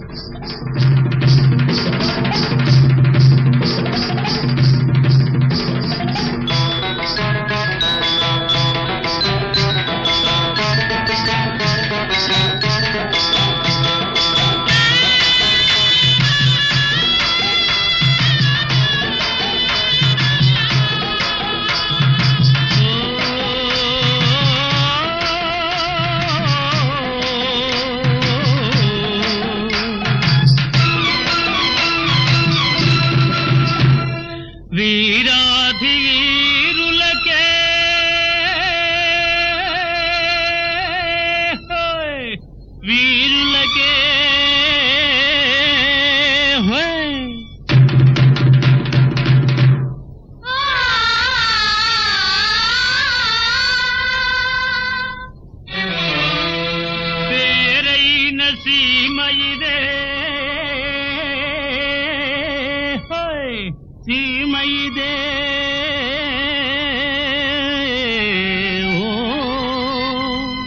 వీరాధీరులకే హోయ్, వీరులకే హోయ్. పేరైన సీమ ఇదే హోయ్, సీమ ఇదే ఓ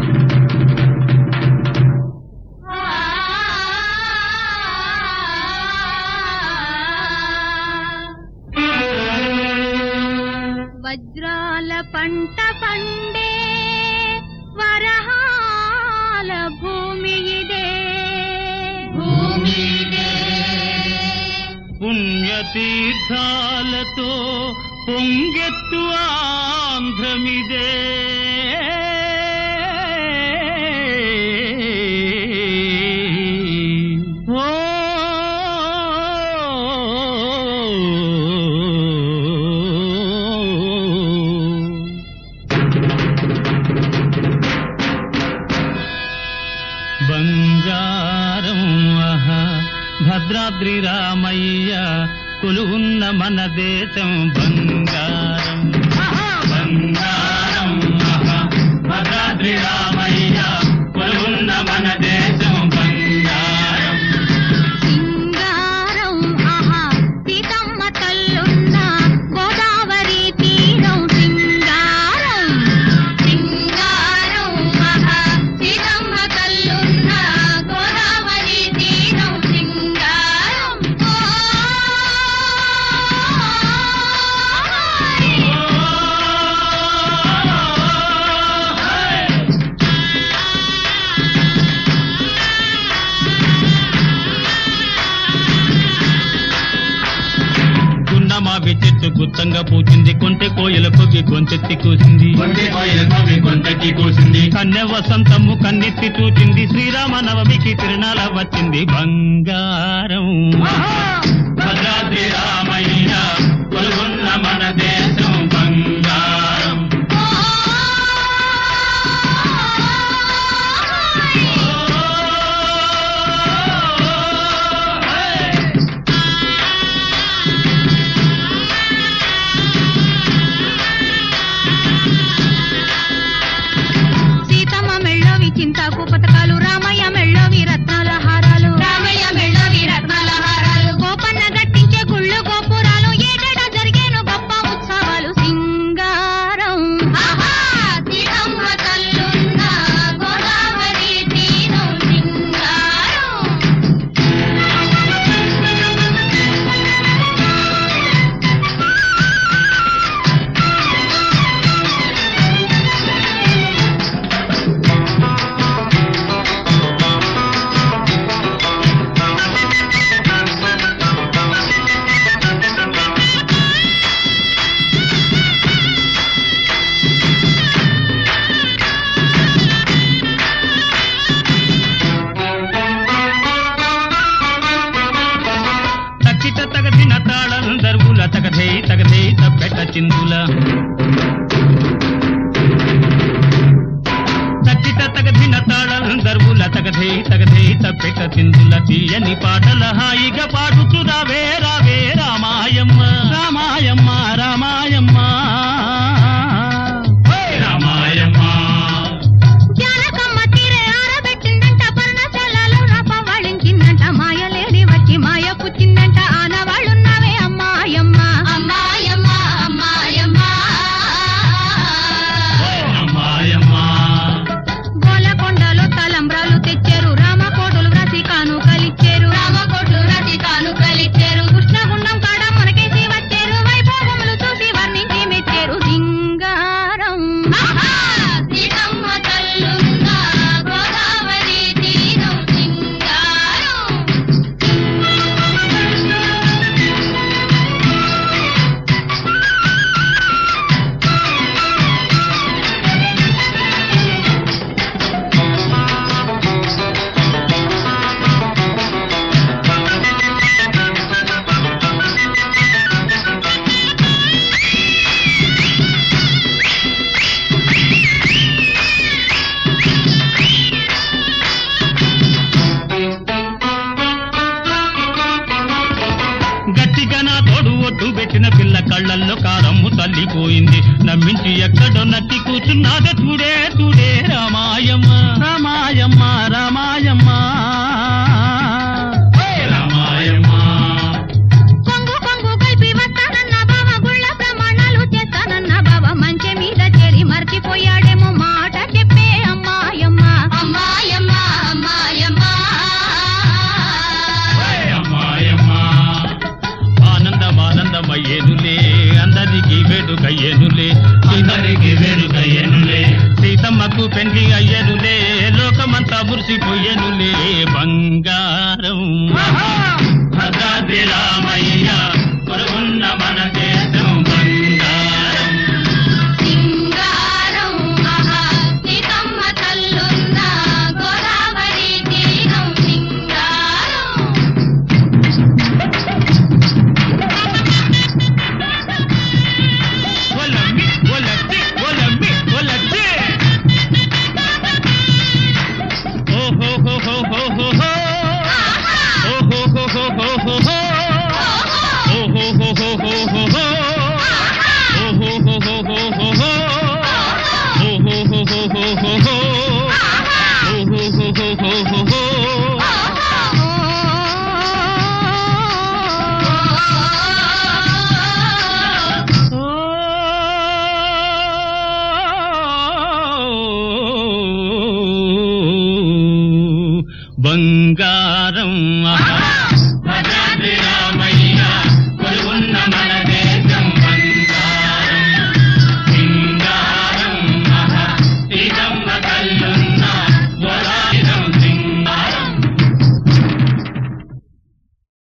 వజ్రాల పంట పండే వరహాల భూమి ఇదే పుణ్యతీర్థాలతో పొంగెత్తు ఆంధ్రమిదే ఓ బంగారం ఆహా, భద్రాద్రి రామయ్య కొలువున్న మన దేశం బంగారం ఆహా, బంగారం ఆహా, భద్రాద్రి రామయ్య కొలువున్న మన దేశం బంగారం సింగారం ఆహా సీతమ్మ తల్లున్న గోదావరి తీరం సింగారం సింగారం ఆహా సీతమ్మ తల్లున్న గోదావరి తీరం సింగారం గున్నమావి చెట్టు గుత్తంగా పూచింది కొంటె కోయలకు గొంతెత్తి కూసింది కొంటే కోయిలకు కొంటకి కూసింది కన్య వసంతము కన్నెత్తి చూచింది శ్రీరామ నవమికి తిరునాళ వచ్చింది బంగారం భద్రాద్రి రామయ్య కొలుగున్న మన దేశం బంగారం సీతమ్మ మెళ్ళోవి చింతాకు పథకాలు రామయ్య మెళ్ళోవి రత్నాల హారాలు రామయ్య మెళ్ళోవి రత్నాల హారాలు గోపన్న గట్టించే గుళ్ళు గోపురాలు ఏటేటా జరిగేను గొప్ప ఉత్సవాలు సింగారం సీతమ్మ తల్లున్న గోదావరి తీరం సింగారం తక్కిట తగదిన తాళం దరువుల తగధై తగధై తప్పెట చిందుల తక్కిట తగదిన తాళం దరువుల తగధై తగధై తప్పెట చిందుల తీయని పాటల హాయిగా పాడుచు రావే రావే రామాయమ్మ రామాయమ్మ రామాయమ్మ రామాయమ్మ జానకమ్మ తీరే ఆరబెట్టిందంట పర్ణశాలలో రపవాళించిందంట మాయలేడి వచ్చి మాయ పుచ్చిందంట ఆనవాళ్ళున్నావే అమ్మాయమ్మ అమ్మాయమ్మ అమ్మాయమ్మ రామాయమ్మ గోలకొండలో తలంబ్రాలు తెచ్చారు రామకోటలు వ్రాసి కానుకలిచ్చారు కళ్ళల్లో కారమ్ము తల్లిపోయింది నమ్మించి ఎక్కడో నక్కి కూర్చున్నాదే చూడే చూడే రామాయమ్మ రామాయమ్మ రామాయమ్మ రామాయమ్మ కొంగు కొంగు కలిపి వస్తానన్న బావ గుళ్ళ ప్రమాణాలు చేస్తానన్న బావ మంచె మీద చేరి మర్చిపోయాడేమో మాట చెప్పే అమ్మాయమ్మ అమ్మాయమ్మ అమ్మాయమ్మ అమ్మాయమ్మ ఆనందం ఆనందమయ్యేనులే అందరికి వేడుకయ్యేనులే అందరికి వేడుకయ్యనులే సీతమ్మకు పెండ్లి అయ్యేనులే లోకమంతా మురిసిపోయేనులే బంగారు